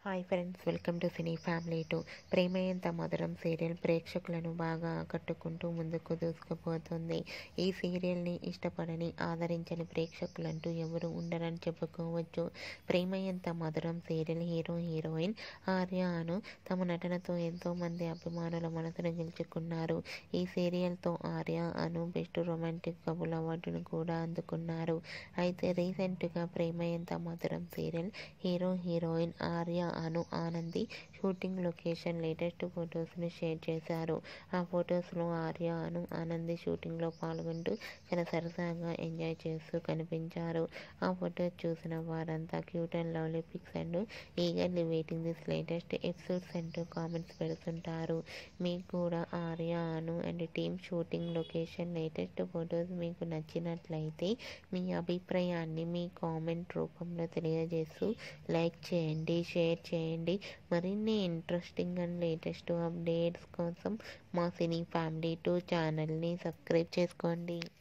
hi friends welcome to cine family two Prema Entha Madhuram serial ప్రేక్షకులను బాగా ఆకట్టుకుంటూ ముందుకు దూసుకుపోతుంది ఈ సీరియల్ని ఇష్టపడని ఆదరించని ప్రేక్షకులంటూ ఎవరు ఉండరని చెప్పుకోవచ్చు Prema Entha Madhuram serial hero heroine Arya Anu తమ నటనతో ఎంతో మంది అభిమానుల మనసును గెలుచుకున్నారు ఈ సీరియల్తో Arya Anu best romantic couple అవార్డును కూడా అందుకున్నారు అయితే రీసెంట్గా Prema Entha Madhuram serial hero heroine Arya Anu ఆనంది షూటింగ్ లొకేషన్ లేటెస్ట్ ఫొటోస్ను షేర్ చేశారు ఆ ఫొటోస్లో ఆర్య అను ఆనంది షూటింగ్లో పాల్గొంటూ చాలా సరదాగా ఎంజాయ్ చేస్తూ కనిపించారు ఆ ఫొటోస్ చూసిన వారంతా cute and lovely pics and eagerly waiting this latest episodes అంటూ కామెంట్స్ పెడుతుంటారు మీకు కూడా Arya Anu and team shooting location latest photos మీకు నచ్చినట్లయితే మీ అభిప్రాయాన్ని మీ కామెంట్ రూపంలో తెలియజేస్తూ లైక్ చేయండి షేర్ చేయండి మరిన్ని ఇంట్రెస్టింగ్ అండ్ లేటెస్ట్ అప్డేట్స్ కోసం మా సినీ ఫ్యామిలీ టూ ఛానల్ని సబ్స్క్రైబ్ చేసుకోండి